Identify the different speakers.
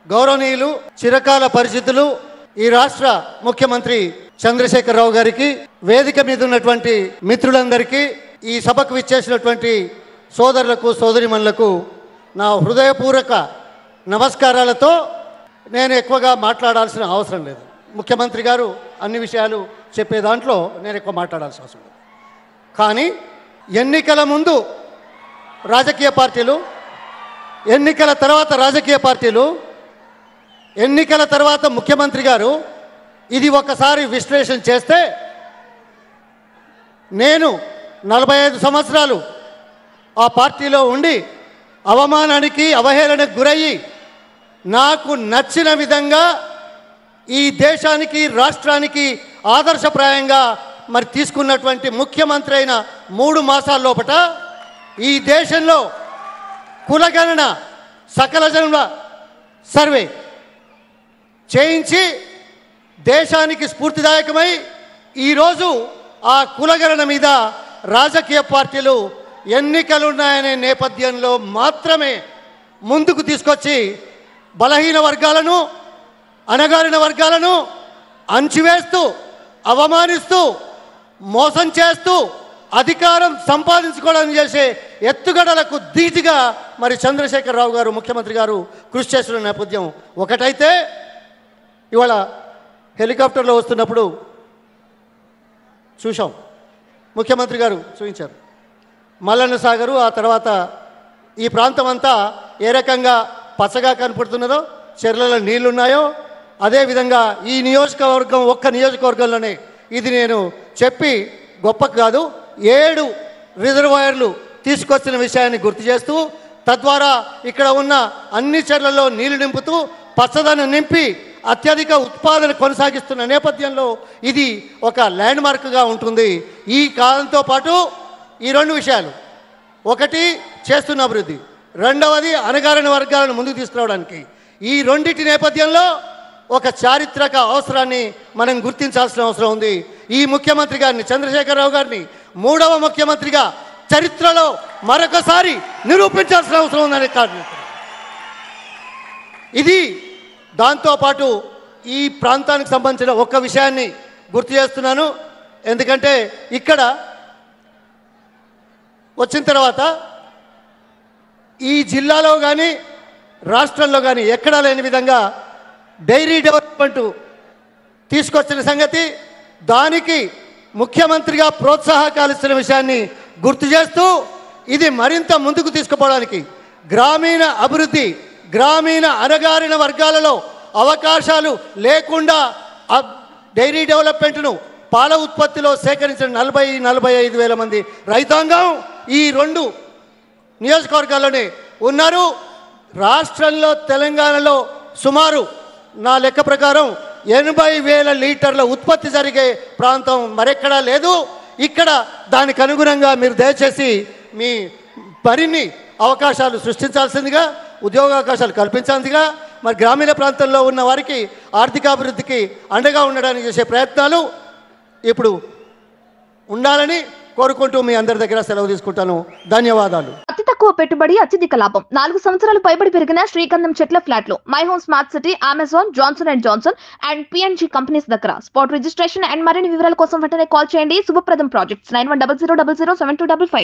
Speaker 1: గౌరవనీయులు చిరకాల పరిస్థితులు ఈ రాష్ట్ర ముఖ్యమంత్రి చంద్రశేఖరరావు గారికి వేదిక మీద ఉన్నటువంటి మిత్రులందరికీ ఈ సభకు విచ్చేసినటువంటి సోదరులకు సోదరిమణులకు నా హృదయపూర్వక నమస్కారాలతో నేను ఎక్కువగా మాట్లాడాల్సిన అవసరం లేదు ముఖ్యమంత్రి గారు అన్ని విషయాలు చెప్పే దాంట్లో నేను ఎక్కువ మాట్లాడాల్సిన అవసరం లేదు కానీ ఎన్నికల ముందు రాజకీయ పార్టీలు ఎన్నికల తర్వాత రాజకీయ పార్టీలు ఎన్నికల తర్వాత ముఖ్యమంత్రి గారు ఇది ఒకసారి విశ్లేషణ చేస్తే నేను నలభై ఐదు సంవత్సరాలు ఆ పార్టీలో ఉండి అవమానానికి అవహేళనకు గురయ్యి నాకు నచ్చిన విధంగా ఈ దేశానికి రాష్ట్రానికి ఆదర్శప్రాయంగా మరి తీసుకున్నటువంటి ముఖ్యమంత్రి అయిన మూడు మాసాల లోపట ఈ దేశంలో కులగణన సకల జనుల సర్వే చేయించి దేశానికి స్ఫూర్తిదాయకమై ఈరోజు ఆ కులగణన మీద రాజకీయ పార్టీలు ఎన్నికలున్నాయనే నేపథ్యంలో మాత్రమే ముందుకు తీసుకొచ్చి బలహీన వర్గాలను అణగారిన వర్గాలను అంచివేస్తూ అవమానిస్తూ మోసం చేస్తూ అధికారం సంపాదించుకోవడానికి చేసే ఎత్తుగడలకు ధీటుగా మరి చంద్రశేఖరరావు గారు ముఖ్యమంత్రి గారు కృషి చేస్తున్న నేపథ్యం ఒకటైతే ఇవాళ హెలికాప్టర్లో వస్తున్నప్పుడు చూశాం ముఖ్యమంత్రి గారు చూపించారు మల్లన్న సాగరు ఆ తర్వాత ఈ ప్రాంతం అంతా ఏ రకంగా పచ్చగా కనపడుతున్నదో చెర్లలో నీళ్లున్నాయో అదేవిధంగా ఈ నియోజకవర్గం ఒక్క నియోజకవర్గంలోనే ఇది నేను చెప్పి గొప్ప కాదు ఏడు రిజర్వాయర్లు తీసుకొచ్చిన విషయాన్ని గుర్తు చేస్తూ తద్వారా ఇక్కడ ఉన్న అన్ని చెర్లలో నీళ్లు నింపుతూ పచ్చదనం నింపి అత్యధిక ఉత్పాదన కొనసాగిస్తున్న నేపథ్యంలో ఇది ఒక ల్యాండ్ మార్క్గా ఉంటుంది ఈ కాలంతో పాటు ఈ రెండు విషయాలు ఒకటి చేస్తున్న అభివృద్ధి రెండవది అణగారిన వర్గాలను ముందుకు తీసుకురావడానికి ఈ రెండింటి నేపథ్యంలో ఒక చారిత్రక అవసరాన్ని మనం గుర్తించాల్సిన అవసరం ఉంది ఈ ముఖ్యమంత్రి గారిని చంద్రశేఖరరావు గారిని మూడవ ముఖ్యమంత్రిగా చరిత్రలో మరొకసారి నిరూపించాల్సిన అవసరం ఉందని కాదు ఇది దాంతోపాటు ఈ ప్రాంతానికి సంబంధించిన ఒక్క విషయాన్ని గుర్తు చేస్తున్నాను ఎందుకంటే ఇక్కడ వచ్చిన తర్వాత ఈ జిల్లాలో కానీ రాష్ట్రంలో కానీ ఎక్కడా లేని విధంగా డైరీ డెవలప్మెంట్ తీసుకొచ్చిన సంగతి దానికి ముఖ్యమంత్రిగా ప్రోత్సాహకాలు ఇస్తున్న విషయాన్ని గుర్తు చేస్తూ ఇది మరింత ముందుకు తీసుకుపోవడానికి గ్రామీణ అభివృద్ధి గ్రామీణ అణగారిన వర్గాలలో అవకాశాలు లేకుండా అబ్- డైరీ డెవలప్మెంట్ను పాల ఉత్పత్తిలో సేకరించిన నలభై నలభై ఐదు వేల మంది రైతాంగం ఈ రెండు నియోజకవర్గాల్లోనే ఉన్నారు రాష్ట్రంలో తెలంగాణలో సుమారు నా లెక్క ప్రకారం ఎనభై వేల లీటర్ల ఉత్పత్తి జరిగే ప్రాంతం మరెక్కడా లేదు ఇక్కడ దానికి అనుగుణంగా మీరు దయచేసి మీ మరిన్ని అవకాశాలు సృష్టించాల్సిందిగా ఉద్యోగావకాశాలు కల్పించాల్సిందిగా మరి గ్రామీణ ప్రాంతంలో ఉన్న వారికి ఆర్థికాభివృద్ధికి అండగా ఉండడానికి చేసే ప్రయత్నాలు ఇప్పుడు ఉండాలని కోరుకుంటూ మీ అందరి దగ్గర సెలవు తీసుకుంటాను ధన్యవాదాలు
Speaker 2: అతి తక్కువ పెట్టుబడి అత్యధిక లాభం నాలుగు సంవత్సరాలు పైబడి పెరిగిన శ్రీగంధం చెట్ల ఫ్లాట్లు My Home smart city Amazon Johnson and Johnson and PNG companies దగ్గర స్పాట్ రిజిస్ట్రేషన్ అండ్ మరిన్ని వివరాల కోసం వెంటనే కాల్ చేయండి Shubhapradam projects nine one double zero double zero seven two double five